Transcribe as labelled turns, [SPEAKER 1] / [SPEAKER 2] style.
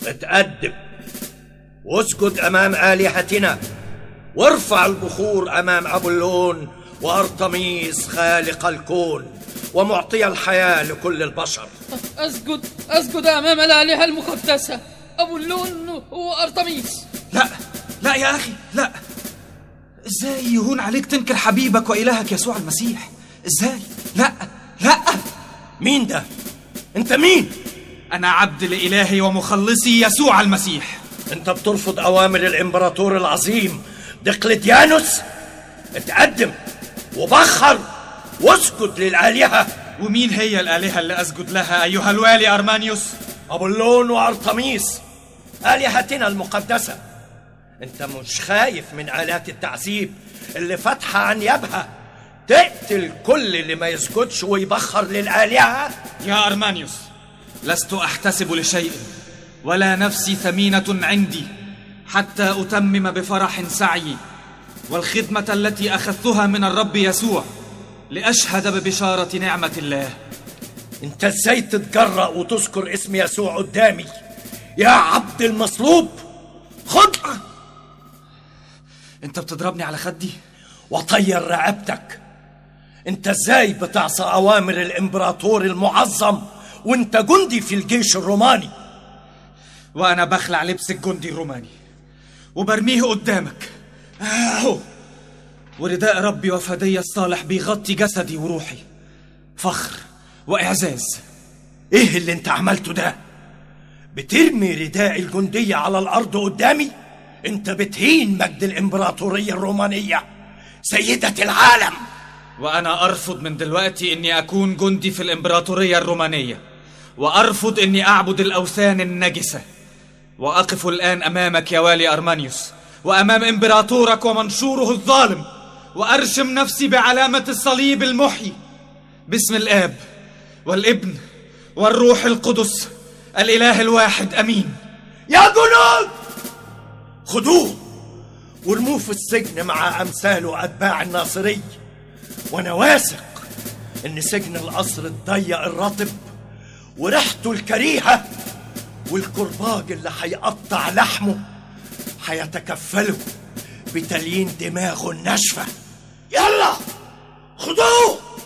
[SPEAKER 1] اتأدب واسجد أمام آلهتنا وارفع البخور أمام أبولون وأرطميس خالق الكون ومعطي الحياة لكل البشر
[SPEAKER 2] أسجد أسجد أمام الآلهة المقدسة أبولون وأرطميس
[SPEAKER 3] لا لا يا أخي لا إزاي يهون عليك تنكر حبيبك وإلهك يسوع المسيح إزاي لا لا
[SPEAKER 1] مين ده؟ أنت مين؟
[SPEAKER 3] أنا عبد لإلهي ومخلصي يسوع المسيح
[SPEAKER 1] أنت بترفض أوامر الإمبراطور العظيم دقلديانوس اتقدم وبخر واسجد للآلهة
[SPEAKER 3] ومين هي الآلهة اللي أسجد لها أيها الوالي أرمانيوس؟
[SPEAKER 1] أبولون وأرطميس آلهتنا المقدسة أنت مش خايف من آلات التعذيب اللي فاتحة عن يبها تقتل كل اللي ما يسجدش ويبخر للآلهة
[SPEAKER 3] يا أرمانيوس لست أحتسب لشيء ولا نفسي ثمينة عندي حتى أتمم بفرح سعيي والخدمة التي أخذتها من الرب يسوع لأشهد ببشارة نعمة الله
[SPEAKER 1] انت ازاي تتجرأ وتذكر اسم يسوع قدامي يا عبد المصلوب خد
[SPEAKER 3] أنت بتضربني على خدي؟
[SPEAKER 1] وطير رقبتك انت ازاي بتعصى اوامر الامبراطور المعظم وانت جندي في الجيش الروماني
[SPEAKER 3] وأنا بخلع لبس الجندي الروماني وبرميه قدامك أهو ورداء ربي وفدي الصالح بيغطي جسدي وروحي فخر وإعزاز
[SPEAKER 1] ايه اللي انت عملته ده بترمي رداء الجندية على الارض قدامي انت بتهين مجد الامبراطورية الرومانية سيدة العالم
[SPEAKER 3] وأنا أرفض من دلوقتي إني أكون جندي في الإمبراطورية الرومانية وأرفض إني أعبد الأوثان النجسة وأقف الآن أمامك يا والي أرمانيوس وأمام إمبراطورك ومنشوره الظالم وأرشم نفسي بعلامة الصليب المحيي باسم الآب والابن والروح القدس الإله الواحد أمين
[SPEAKER 1] يا جنود خدوه وارموه في السجن مع امثاله اتباع الناصري وانا واثق ان سجن القصر الضيق الرطب وريحته الكريهه والكرباج اللي هيقطع لحمه هيتكفله بتليين دماغه الناشفه يلا خدوه